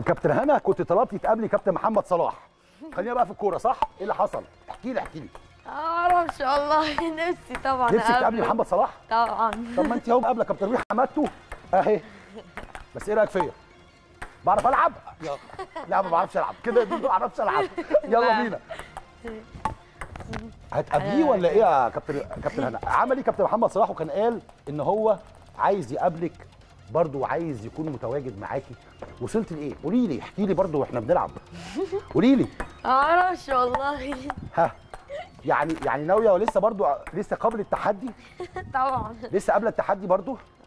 كابتن هنا كنت طلبتي تقابلي كابتن محمد صلاح خلينا بقى في الكوره صح ايه اللي حصل احكي لي احكي لي اعرفش والله نفسي طبعا نفسك تقابلي أقابله. محمد صلاح طبعا طب ما انت اهو قابله كابتن روحي حمادته اهي بس ايه رايك فيا بعرف العب يلا لا ما بعرفش العب كده دي ما بعرفش العب يلا لا. بينا هتقابليه ولا ايه يا كابتن كابتن هنا عمل ايه كابتن محمد صلاح وكان قال ان هو عايز يقابلك برضه وعايز يكون متواجد معاكي وصلت لايه قولي لي احكي لي برضه واحنا بنلعب قولي لي اعرفش والله ها يعني يعني ناويه ولسه برضه لسه قبل التحدي طبعا لسه قبل التحدي برضه